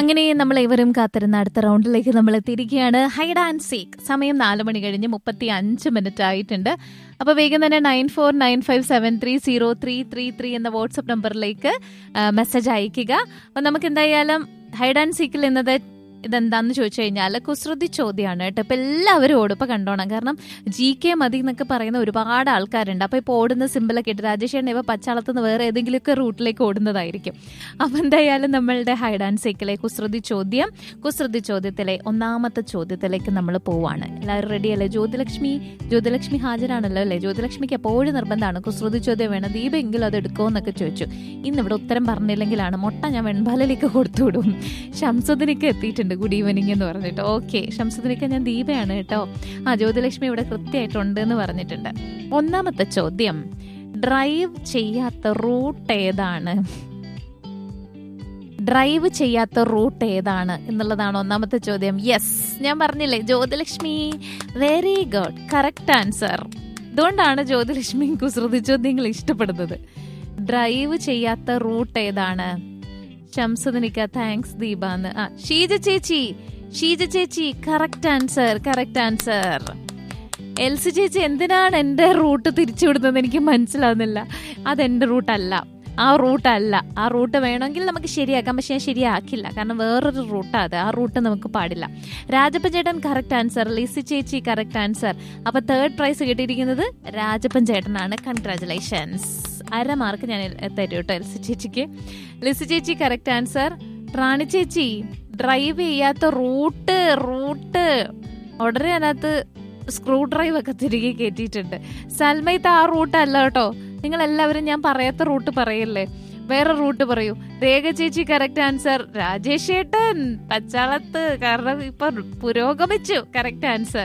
അങ്ങനെ നമ്മൾ ഇവരും കാത്തിരുന്ന അടുത്ത റൗണ്ടിലേക്ക് നമ്മൾ എത്തിയിരിക്കുകയാണ് ഹൈഡ് ആൻഡ് സീക്ക് സമയം നാല് മണി കഴിഞ്ഞ് മുപ്പത്തി അഞ്ച് മിനിറ്റ് ആയിട്ടുണ്ട് അപ്പോൾ വേഗം തന്നെ nine four nine five seven three zero three three three എന്ന വാട്സപ്പ് നമ്പറിലേക്ക് മെസ്സേജ് അയക്കുക അപ്പോൾ നമുക്ക് എന്തായാലും ഹൈഡ് ആൻഡ് സീക്കിൽ എന്നത് ഇതെന്താന്ന് ചോദിച്ചു കഴിഞ്ഞാൽ കുസൃതി ചോദ്യമാണ് കേട്ടോ ഇപ്പം എല്ലാവരും ഓടും ഇപ്പം കണ്ടോണം കാരണം ജി കെ മതി എന്നൊക്കെ പറയുന്ന ഒരുപാട് ആൾക്കാരുണ്ട് അപ്പോൾ ഇപ്പോൾ ഓടുന്ന സിമ്പിളൊക്കെ ഇട്ട് രാജേഷ് ഇവ പച്ചാളത്ത് നിന്ന് വേറെ ഏതെങ്കിലുമൊക്കെ റൂട്ടിലേക്ക് ഓടുന്നതായിരിക്കും അപ്പം എന്തായാലും നമ്മളുടെ ഹൈഡ് ആൻഡ് സീക്കിലെ കുസൃതി ചോദ്യം കുസൃതി ചോദ്യത്തിലെ ഒന്നാമത്തെ ചോദ്യത്തിലേക്ക് നമ്മൾ പോവാണ് എല്ലാവരും റെഡി അല്ലേ ജ്യോതിലക്ഷ്മി ജ്യോതിലക്ഷ്മി ഹാജരാണല്ലോ അല്ലേ ജ്യോതിലക്ഷ്മിക്ക് എപ്പോഴും നിർബന്ധമാണ് കുസൃതി ചോദ്യം വേണം ദീപെങ്കിലും അത് എടുക്കുമോ എന്നൊക്കെ ചോദിച്ചു ഇന്ന് ഇവിടെ ഉത്തരം പറഞ്ഞില്ലെങ്കിലാണ് മുട്ട ഞാൻ വെൺപാലയിലേക്ക് കൊടുത്തു വിടും ഷംസുദിനിക്ക് എത്തിയിട്ടുണ്ട് ഗുഡ് ഈവനിങ് എന്ന് പറഞ്ഞിട്ട് ഓക്കെ ഷംസുദിനിക്ക് ഞാൻ ദീപയാണ് കേട്ടോ ആ ജ്യോതിലക്ഷ്മി ഇവിടെ കൃത്യമായിട്ടുണ്ട് എന്ന് പറഞ്ഞിട്ടുണ്ട് ഒന്നാമത്തെ ചോദ്യം ഡ്രൈവ് ചെയ്യാത്ത റൂട്ട് ഏതാണ് ഡ്രൈവ് ചെയ്യാത്ത റൂട്ട് ഏതാണ് എന്നുള്ളതാണ് ഒന്നാമത്തെ ചോദ്യം യെസ് ഞാൻ പറഞ്ഞില്ലേ Jyothilakshmi very good correct answer അതുകൊണ്ടാണ് ജ്യോതിലക്ഷ്മി കുസൃതി ചോദ്യങ്ങൾ ഇഷ്ടപ്പെടുന്നത് ഡ്രൈവ് ചെയ്യാത്ത റൂട്ട് ഏതാണ് ശംസുദിനിക്ക താങ്ക്സ് ദീപ എന്ന് ആ Sheeja chechi Sheeja chechi correct answer correct answer Elsy chechi എന്തിനാണ് എൻ്റെ റൂട്ട് തിരിച്ചുവിടുന്നത് എനിക്ക് മനസ്സിലാവുന്നില്ല അതെൻ്റെ റൂട്ടല്ല ആ റൂട്ടല്ല ആ റൂട്ട് വേണമെങ്കിൽ നമുക്ക് ശരിയാക്കാം പക്ഷെ ഞാൻ ശരിയാക്കില്ല കാരണം വേറൊരു റൂട്ടാണ് അത് ആ റൂട്ട് നമുക്ക് പാടില്ല രാജപ്പൻ ചേട്ടൻ correct answer Lissy chechi correct answer അപ്പൊ തേർഡ് പ്രൈസ് കിട്ടിയിരിക്കുന്നത് രാജപ്പൻ ചേട്ടനാണ് കൺഗ്രാചുലേഷൻസ് അര മാർക്ക് ഞാൻ തരും കേട്ടോ എൽസി ചേച്ചിക്ക് ലിസി ചേച്ചി കറക്റ്റ് ആൻസർ റാണി ചേച്ചി ഡ്രൈവ് ചെയ്യാത്ത റൂട്ട് റൂട്ട് ഉടനെ അതിനകത്ത് സ്ക്രൂ ഡ്രൈവ് ഒക്കെ തിരികെ കയറ്റിയിട്ടുണ്ട് സൽമയത്ത് ആ റൂട്ട് അല്ല കേട്ടോ നിങ്ങൾ എല്ലാവരും ഞാൻ പറയാത്ത റൂട്ട് പറയല്ലേ വേറെ റൂട്ട് പറയൂ രേഖ ചേച്ചി കറക്റ്റ് ആൻസർ രാജേഷ് ഏട്ടൻ പച്ചാളത്ത് കാരണം ഇപ്പൊ പുരോഗമിച്ചു കറക്റ്റ് ആൻസർ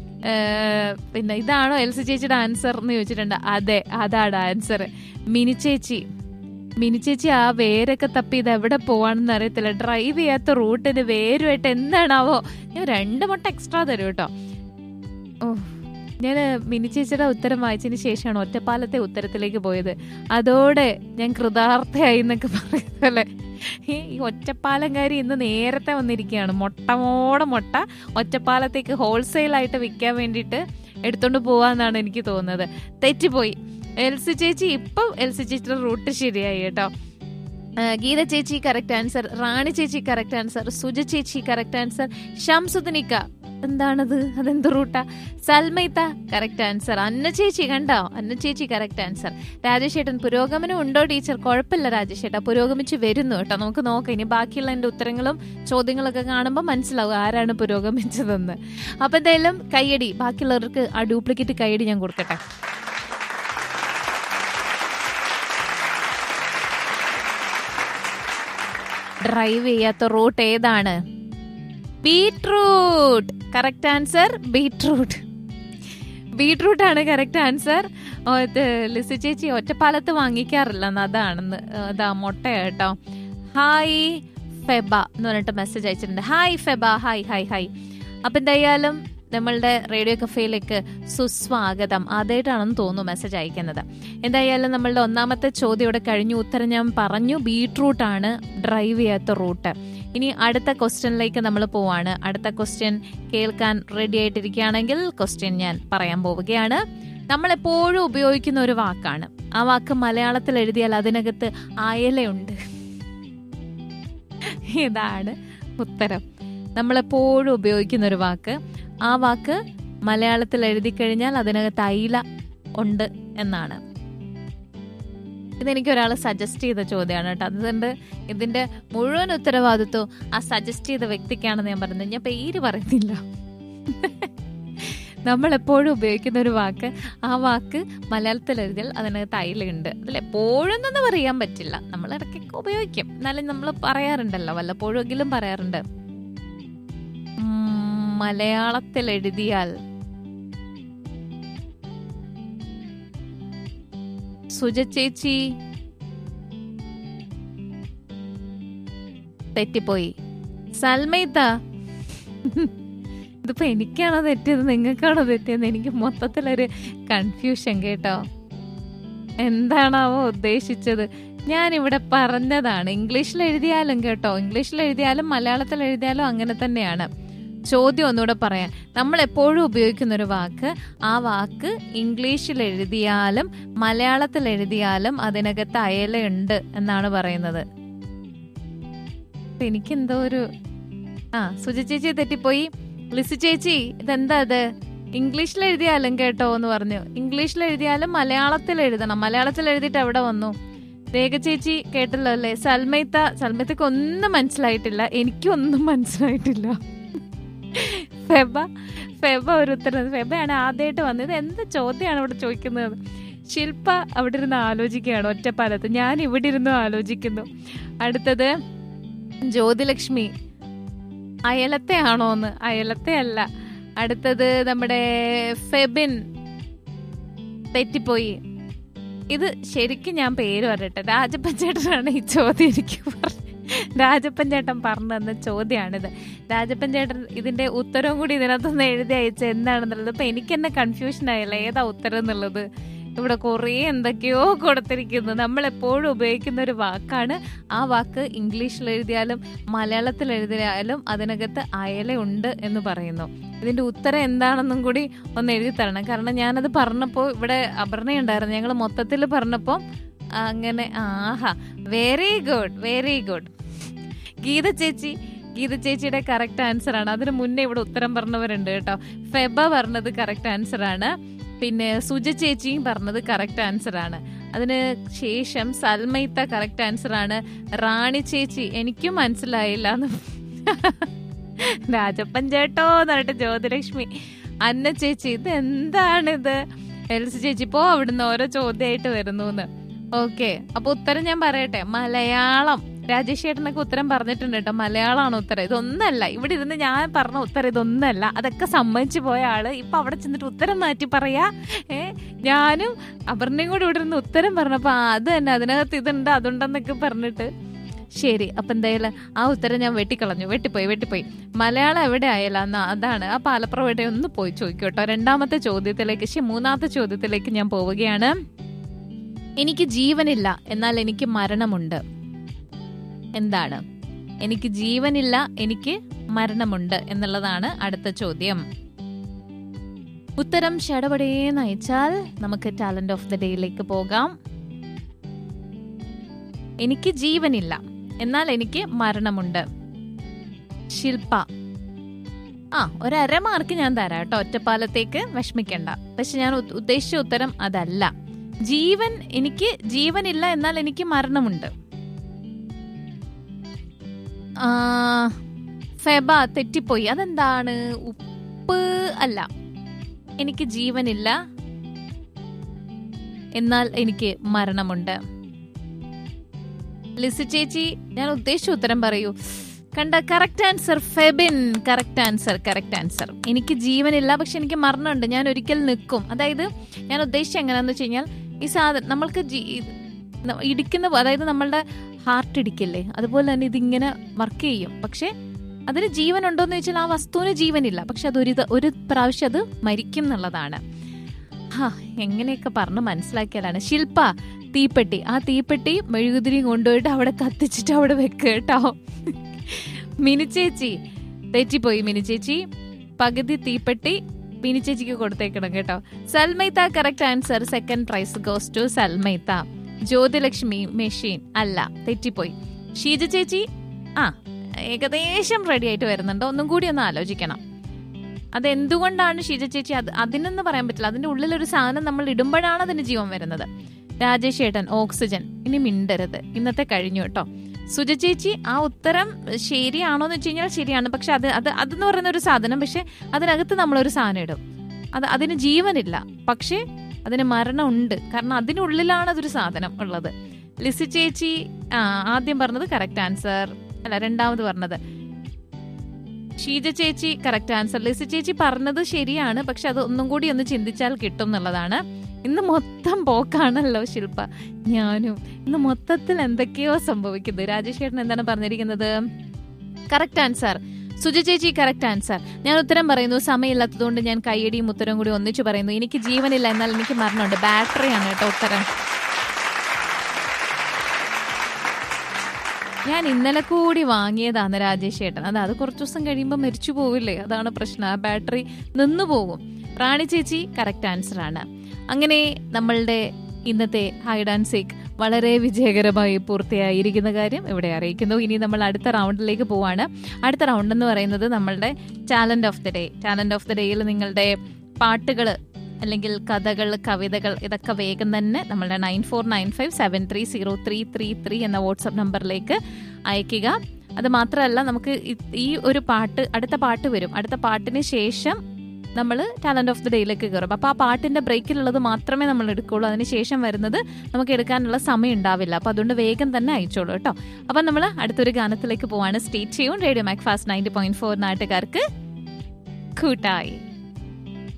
പിന്നെ ഇതാണോ എൽസി ചേച്ചിയുടെ ആൻസർ എന്ന് ചോദിച്ചിട്ടുണ്ട് അതെ അതാണ് ആൻസർ മിനി ചേച്ചി മിനി ചേച്ചി ആ വേരൊക്കെ തപ്പി ഇത് എവിടെ പോവാണെന്ന് അറിയത്തില്ല ഡ്രൈവ് ചെയ്യാത്ത റൂട്ടിന് വേരുമായിട്ട് എന്താണാവോ ഞാൻ രണ്ട് മുട്ട എക്സ്ട്രാ തരും കേട്ടോ ഓ ഞാൻ മിനി ചേച്ചിയുടെ ഉത്തരം വായിച്ചതിന് ശേഷമാണ് ഒറ്റപ്പാലത്തെ ഉത്തരത്തിലേക്ക് പോയത് അതോടെ ഞാൻ കൃതാർത്ഥയായി എന്നൊക്കെ പറയുന്നല്ലേ ഈ ഒറ്റപ്പാലംകാരി ഇന്ന് നേരത്തെ വന്നിരിക്കുകയാണ് മുട്ടമോടെ മുട്ട ഒറ്റപ്പാലത്തേക്ക് ഹോൾസെയിലായിട്ട് വിൽക്കാൻ വേണ്ടിയിട്ട് എടുത്തോണ്ട് പോവാന്നാണ് എനിക്ക് തോന്നുന്നത് തെറ്റിപ്പോയി എൽസി ചേച്ചി ഇപ്പം എൽസി ചേച്ചിയുടെ റൂട്ട് ശരിയായി കേട്ടോ ഗീത ചേച്ചി കറക്റ്റ് ആൻസർ റാണി ചേച്ചി കറക്റ്റ് ആൻസർ സുജ ചേച്ചി കറക്റ്റ് ആൻസർ ഷംസുദിനിക്ക എന്താണത് അതെന്ത് റൂട്ടാ സൽമൈത്ത കറക്റ്റ് ആൻസർ അന്ന ചേച്ചി കണ്ടോ അന്ന ചേച്ചി കറക്റ്റ് ആൻസർ രാജേഷ് ഏട്ടൻ പുരോഗമനം ഉണ്ടോ ടീച്ചർ കുഴപ്പമില്ല രാജേഷ് ഏട്ടാ പുരോഗമിച്ച് വരുന്നു കേട്ടോ നമുക്ക് നോക്കാം ഇനി ബാക്കിയുള്ള എൻ്റെ ഉത്തരങ്ങളും ചോദ്യങ്ങളൊക്കെ കാണുമ്പോൾ മനസ്സിലാവും ആരാണ് പുരോഗമിച്ചതെന്ന് അപ്പൊ എന്തായാലും കൈയടി ബാക്കിയുള്ളവർക്ക് ആ ഡ്യൂപ്ലിക്കേറ്റ് കൈയടി ഞാൻ കൊടുക്കട്ടെ ഡ്രൈവ് ചെയ്യാത്ത റൂട്ട് ഏതാണ് beetroot correct answer beetroot beetroot ആണ് കറക്റ്റ് ആൻസർ ലിസി ചേച്ചി ഒറ്റപ്പാലത്ത് വാങ്ങിക്കാറില്ല അതാണെന്ന് അതാ മുട്ട കേട്ടോ ഹായ് ഫെബ എന്ന് പറഞ്ഞിട്ട് മെസ്സേജ് അയച്ചിട്ടുണ്ട് hi Feba hi hi hi അപ്പൊ എന്തായാലും നമ്മളുടെ റേഡിയോ കഫേയിലേക്ക് സുസ്വാഗതം ആദ്യമായിട്ടാണെന്ന് തോന്നുന്നു മെസ്സേജ് അയക്കുന്നത് എന്തായാലും നമ്മളുടെ ഒന്നാമത്തെ ചോദ്യം ഇവിടെ കഴിഞ്ഞു ഉത്തരം ഞാൻ പറഞ്ഞു ബീട്രൂട്ട് ആണ് ഡ്രൈവ് ചെയ്യാത്ത റൂട്ട് ഇനി അടുത്ത ക്വസ്റ്റ്യനിലേക്ക് നമ്മൾ പോവാണ് അടുത്ത ക്വസ്റ്റ്യൻ കേൾക്കാൻ റെഡി ആയിട്ടിരിക്കുകയാണെങ്കിൽ ക്വസ്റ്റ്യൻ ഞാൻ പറയാൻ പോവുകയാണ് നമ്മൾ എപ്പോഴും ഉപയോഗിക്കുന്ന ഒരു വാക്കാണ് ആ വാക്ക് മലയാളത്തിൽ എഴുതിയാൽ അതിനകത്ത് അയലയുണ്ട് ഇതാണ് ഉത്തരം നമ്മളെപ്പോഴും ഉപയോഗിക്കുന്ന ഒരു വാക്ക് ആ വാക്ക് മലയാളത്തിൽ എഴുതി കഴിഞ്ഞാൽ അതിനകത്ത് അയില ഉണ്ട് എന്നാണ് ഇതെനിക്ക് ഒരാൾ സജസ്റ്റ് ചെയ്ത ചോദ്യമാണ് കേട്ടോ അതുകൊണ്ട് ഇതിന്റെ മുഴുവൻ ഉത്തരവാദിത്വം ആ സജസ്റ്റ് ചെയ്ത വ്യക്തിക്കാണെന്ന് ഞാൻ പറയുന്നത് ഞാൻ പേര് പറയുന്നില്ല നമ്മൾ എപ്പോഴും ഉപയോഗിക്കുന്ന ഒരു വാക്ക് ആ വാക്ക് മലയാളത്തിൽ എഴുതിയാൽ അതിനകത്ത് അയിലുണ്ട് അതിൽ എപ്പോഴും എന്നൊന്നും പറയാൻ പറ്റില്ല നമ്മൾ ഇടയ്ക്കൊക്കെ ഉപയോഗിക്കും എന്നാലും നമ്മൾ പറയാറുണ്ടല്ലോ വല്ലപ്പോഴും എങ്കിലും പറയാറുണ്ട് മലയാളത്തിൽ എഴുതിയാൽ സുജ ചേച്ചി തെറ്റിപ്പോയി സൽമൈത്ത ഇതിപ്പോ എനിക്കാണോ തെറ്റിയത് നിങ്ങൾക്കാണോ തെറ്റിയത് എനിക്ക് മൊത്തത്തിലൊരു കൺഫ്യൂഷൻ കേട്ടോ എന്താണാവോ ഉദ്ദേശിച്ചത് ഞാനിവിടെ പറഞ്ഞതാണ് ഇംഗ്ലീഷിൽ എഴുതിയാലും കേട്ടോ ഇംഗ്ലീഷിൽ എഴുതിയാലും മലയാളത്തിൽ എഴുതിയാലും അങ്ങനെ തന്നെയാണ് ചോദ്യം ഒന്നുകൂടെ പറയാൻ നമ്മൾ എപ്പോഴും ഉപയോഗിക്കുന്ന ഒരു വാക്ക് ആ വാക്ക് ഇംഗ്ലീഷിൽ എഴുതിയാലും മലയാളത്തിൽ എഴുതിയാലും അതിനകത്ത് അയലയുണ്ട് എന്നാണ് പറയുന്നത് അപ്പൊ എനിക്കെന്തോ ഒരു ആ സുജ ചേച്ചി തെറ്റിപ്പോയി ലിസി ചേച്ചി ഇതെന്താ ഇത് ഇംഗ്ലീഷിൽ എഴുതിയാലും കേട്ടോ എന്ന് പറഞ്ഞു ഇംഗ്ലീഷിൽ എഴുതിയാലും മലയാളത്തിൽ എഴുതണം മലയാളത്തിൽ എഴുതിയിട്ട് എവിടെ വന്നു രേഖ ചേച്ചി കേട്ടല്ലോ അല്ലേ സൽമൈത്ത സൽമൈത്തക്ക് ഒന്നും മനസ്സിലായിട്ടില്ല എനിക്കൊന്നും മനസ്സിലായിട്ടില്ല ഫെബ ഫെബ ഒരു ഉത്തരം ഫെബയാണ് ആദ്യമായിട്ട് വന്നത് എന്ത് ചോദ്യമാണ് ഇവിടെ ചോദിക്കുന്നത് ശില്പ അവിടെ ഇരുന്ന് ആലോചിക്കുകയാണ് ഒറ്റപ്പാലത്ത് ഞാൻ ഇവിടെ ഇരുന്ന് ആലോചിക്കുന്നു അടുത്തത് ജ്യോതിലക്ഷ്മി അയലത്തെ ആണോന്ന് അയലത്തെ അല്ല അടുത്തത് നമ്മുടെ ഫെബിൻ തെറ്റിപ്പോയി ഇത് ശരിക്കും ഞാൻ പേര് പറയട്ടെ രാജപ്പൻ ചേട്ടനാണ് ഈ ചോദ്യം എനിക്ക് പറഞ്ഞത് രാജപ്പൻ ചേട്ടൻ പറഞ്ഞു തന്ന ചോദ്യമാണിത് രാജപ്പൻ ചേട്ടൻ ഇതിന്റെ ഉത്തരവും കൂടി ഇതിനകത്തുനിന്ന് എഴുതി അയച്ച എന്താണെന്നുള്ളത് ഇപ്പൊ എനിക്ക് തന്നെ കൺഫ്യൂഷൻ ആയില്ല ഏതാ ഉത്തരം എന്നുള്ളത് ഇവിടെ കുറേ എന്തൊക്കെയോ കൊടുത്തിരിക്കുന്നു നമ്മൾ എപ്പോഴും ഉപയോഗിക്കുന്ന ഒരു വാക്കാണ് ആ വാക്ക് ഇംഗ്ലീഷിൽ എഴുതിയാലും മലയാളത്തിൽ എഴുതിയാലും അതിനകത്ത് അയല ഉണ്ട് എന്ന് പറയുന്നു ഇതിന്റെ ഉത്തരം എന്താണെന്നും കൂടി ഒന്ന് എഴുതി തരണം കാരണം ഞാനത് പറഞ്ഞപ്പോൾ ഇവിടെ അപർണയുണ്ടായിരുന്നു ഞങ്ങൾ മൊത്തത്തിൽ പറഞ്ഞപ്പോൾ അങ്ങനെ ആഹാ very good very good Geetha chechi Geetha ചേച്ചിയുടെ കറക്റ്റ് ആൻസർ ആണ് അതിന് മുന്നേ ഇവിടെ ഉത്തരം പറഞ്ഞവരുണ്ട് കേട്ടോ ഫെബ പറഞ്ഞത് കറക്റ്റ് ആൻസർ ആണ് പിന്നെ സുജ ചേച്ചിയും പറഞ്ഞത് കറക്റ്റ് ആൻസർ ആണ് അതിന് ശേഷം സൽമൈത്ത കറക്റ്റ് ആൻസർ ആണ് റാണി ചേച്ചി എനിക്കും മനസ്സിലായില്ല എന്ന് രാജപ്പൻ ചേട്ടോ എന്ന് പറഞ്ഞിട്ട് ജ്യോതിലക്ഷ്മി അന്ന ചേച്ചി ഇത് എന്താണിത് എൽസി ചേച്ചി പോ അവിടുന്ന് ഓരോ ചോദ്യമായിട്ട് വരുന്നു എന്ന് ഓക്കെ അപ്പൊ ഉത്തരം ഞാൻ പറയട്ടെ മലയാളം രാജേഷ് ചേട്ടനൊക്കെ ഉത്തരം പറഞ്ഞിട്ടുണ്ട് കേട്ടോ മലയാളമാണ് ഉത്തരം ഇതൊന്നല്ല ഇവിടെ ഇരുന്ന് ഞാൻ പറഞ്ഞ ഉത്തരം ഇതൊന്നല്ല അതൊക്കെ സമ്മതിച്ചു പോയ ആള് ഇപ്പൊ അവിടെ ചെന്നിട്ട് ഉത്തരം മാറ്റി പറയാ ഏ ഞാനും അപർണയും കൂടി ഇവിടെ ഇരുന്ന് ഉത്തരം പറഞ്ഞപ്പോ ആ, അത് തന്നെ അതിനകത്ത് ഇതുണ്ട് അതുണ്ടെന്നൊക്കെ പറഞ്ഞിട്ട് ശരി അപ്പൊ എന്തായാലും ആ ഉത്തരം ഞാൻ വെട്ടിക്കളഞ്ഞു വെട്ടിപ്പോയി വെട്ടിപ്പോയി മലയാളം എവിടെ ആയാലും എന്നാ അതാണ് ആ പാലപ്പുറം എവിടെ ഒന്ന് പോയി ചോദിക്കോട്ടോ രണ്ടാമത്തെ ചോദ്യത്തിലേക്ക് ശരി മൂന്നാമത്തെ ചോദ്യത്തിലേക്ക് ഞാൻ പോവുകയാണ് എനിക്ക് ജീവനില്ല എന്നാൽ എനിക്ക് മരണമുണ്ട് എന്താണ് എനിക്ക് ജീവനില്ല എനിക്ക് മരണമുണ്ട് എന്നുള്ളതാണ് അടുത്ത ചോദ്യം ഉത്തരം ഷടപടേന്ന് അയച്ചാൽ നമുക്ക് ടാലന്റ് ഓഫ് ദ ഡേയിലേക്ക് പോകാം എനിക്ക് ജീവനില്ല എന്നാൽ എനിക്ക് മരണമുണ്ട് ശില്പ ആ ഒരു അര മാർക്ക് ഞാൻ തരാം കേട്ടോ ഒറ്റപ്പാലത്തേക്ക് വിഷമിക്കണ്ട പക്ഷെ ഞാൻ ഉദ്ദേശിച്ച ഉദ്ദേശിച്ച ഉത്തരം അതല്ല ജീവൻ എനിക്ക് ജീവനില്ല എന്നാൽ എനിക്ക് മരണമുണ്ട് ആ, ഫെബ തെറ്റിപ്പോയി അതെന്താണ് ഉപ്പ് അല്ല എനിക്ക് ജീവനില്ല എന്നാൽ എനിക്ക് മരണമുണ്ട് ലിസി ചേച്ചി ഞാൻ ഉദ്ദേശിച്ച ഉത്തരം പറയൂ കണ്ട correct answer Febin correct answer correct answer എനിക്ക് ജീവനില്ല പക്ഷെ എനിക്ക് മരണമുണ്ട് ഞാൻ ഒരിക്കൽ നിൽക്കും അതായത് ഞാൻ ഉദ്ദേശിച്ച എങ്ങനെയാന്ന് വെച്ച് കഴിഞ്ഞാൽ ഈ സാധനം നമ്മൾക്ക് ജീ- ന- ഇടിക്കുന്ന അതായത് നമ്മളുടെ ഹാർട്ട് ഇടിക്കില്ലേ അതുപോലെ തന്നെ ഇതിങ്ങനെ വർക്ക് ചെയ്യും പക്ഷെ അതിന് ജീവൻ ഉണ്ടോന്ന് ചോദിച്ചാൽ ആ വസ്തുവിന് ജീവനില്ല പക്ഷെ അത് ഒരു ഇത്- ഒരു പ്രാവശ്യം അത് മരിക്കും എന്നുള്ളതാണ് ഹാ എങ്ങനെയൊക്കെ പറഞ്ഞ് മനസ്സിലാക്കിയാലാണ് ശില്പ തീപ്പെട്ടി ആ തീപ്പെട്ടി മെഴുകുതിരിയും കൊണ്ടുപോയിട്ട് അവിടെ കത്തിച്ചിട്ട് അവിടെ വെക്കുക കേട്ടോ മിനി ചേച്ചി തെറ്റിപ്പോയി മിനി ചേച്ചി പകുതി തീപ്പെട്ടി മിനി ചേച്ചിക്ക് കൊടുത്തേക്കണം കേട്ടോ Salmaitha correct answer second prize goes to Salmaitha Jyothilakshmi machine അല്ല തെറ്റിപ്പോയി ഷീജ ചേച്ചി ആ ഏകദേശം റെഡി ആയിട്ട് വരുന്നുണ്ട് ഒന്നും കൂടി ഒന്ന് ആലോചിക്കണം അത് എന്തുകൊണ്ടാണ് ഷീജ ചേച്ചി അത് അതിനെന്ന് പറയാൻ പറ്റില്ല അതിന്റെ ഉള്ളിലൊരു സാധനം നമ്മൾ ഇടുമ്പോഴാണ് അതിന് ജീവൻ വരുന്നത് രാജേഷ് ഏട്ടൻ ഓക്സിജൻ ഇനി മിണ്ടരുത് ഇന്നത്തെ കഴിഞ്ഞു കേട്ടോ സുജ ചേച്ചി ആ ഉത്തരം ശരിയാണോ എന്ന് വെച്ച് കഴിഞ്ഞാൽ ശരിയാണ് പക്ഷെ അത് അത് അതെന്ന് പറയുന്ന ഒരു സാധനം പക്ഷെ അതിനകത്ത് നമ്മളൊരു സാധനം ഇടും അത് അതിന് ജീവനില്ല പക്ഷേ അതിന് മരണം ഉണ്ട് കാരണം അതിനുള്ളിലാണ് അതൊരു സാധനം ഉള്ളത് ലിസി ചേച്ചി ആ ആദ്യം പറഞ്ഞത് കറക്റ്റ് ആൻസർ അല്ല രണ്ടാമത് പറഞ്ഞത് ഷീജ ചേച്ചി കറക്റ്റ് ആൻസർ ലിസി ചേച്ചി പറഞ്ഞത് ശരിയാണ് പക്ഷെ അത് ഒന്നും കൂടി ഒന്ന് ചിന്തിച്ചാൽ കിട്ടും എന്നുള്ളതാണ് ഇന്ന് മൊത്തം പോക്കാണല്ലോ ശില്പ ഞാനും ഇന്ന് മൊത്തത്തിൽ എന്തൊക്കെയോ സംഭവിക്കുന്നത് രാജേഷ് ചേട്ടൻ എന്താണ് പറഞ്ഞിരിക്കുന്നത് കറക്റ്റ് ആൻസർ സുജ ചേച്ചി കറക്റ്റ് ആൻസർ ഞാൻ ഉത്തരം പറയുന്നു സമയമില്ലാത്തതുകൊണ്ട് ഞാൻ കൈയടിയും ഉത്തരവും കൂടി ഒന്നിച്ചു പറയുന്നു എനിക്ക് ജീവനില്ല എന്നാൽ എനിക്ക് മരണമുണ്ട് ബാറ്ററിയാണ് കേട്ടോ ഉത്തരം ഞാൻ ഇന്നലെ കൂടി വാങ്ങിയതാണ് രാജേഷ് ചേട്ടൻ അത് അത് കുറച്ച് ദിവസം കഴിയുമ്പോൾ മരിച്ചു പോവില്ലേ അതാണ് പ്രശ്നം ആ ബാറ്ററി നിന്നു പോകും റാണി ചേച്ചി കറക്റ്റ് ആൻസർ ആണ് അങ്ങനെ നമ്മളുടെ ഇന്നത്തെ ഹൈഡ് ആൻഡ് സീക്ക് വളരെ വിജയകരമായി പൂർത്തിയായിരിക്കുന്ന കാര്യം ഇവിടെ അറിയിക്കുന്നു ഇനി നമ്മൾ അടുത്ത റൗണ്ടിലേക്ക് പോവാണ് അടുത്ത റൗണ്ട് എന്ന് പറയുന്നത് നമ്മളുടെ talent of the day talent of the ഡേയിൽ നിങ്ങളുടെ പാട്ടുകൾ അല്ലെങ്കിൽ കഥകൾ കവിതകൾ ഇതൊക്കെ വേഗം തന്നെ നമ്മളുടെ nine four nine five seven three zero three three three എന്ന വാട്സപ്പ് നമ്പറിലേക്ക് അയക്കുക അത് മാത്രമല്ല നമുക്ക് ഇ- ഈ ഒരു പാട്ട് അടുത്ത പാട്ട് വരും അടുത്ത പാട്ടിന് ശേഷം നമ്മൾ ടാലന്റ് ഓഫ് ദി ഡേയിലേക്ക് കയറും അപ്പോൾ ആ പാട്ടിന്റെ ബ്രേക്കിലുള്ളത് മാത്രമേ നമ്മൾ എടുക്കുള്ളൂ അതിന് ശേഷം വരുന്നത് നമുക്ക് എടുക്കാനുള്ള സമയം ഉണ്ടാവില്ല അപ്പോൾ അതുകൊണ്ട് വേഗം തന്നെ അയച്ചോളൂ കേട്ടോ അപ്പം നമ്മൾ അടുത്തൊരു ഗാനത്തിലേക്ക് പോവാണ് സ്റ്റേറ്റ് ചെയ്യും radio Mac fast ninety point four നാട്ടുകാർക്ക് കൂട്ടായി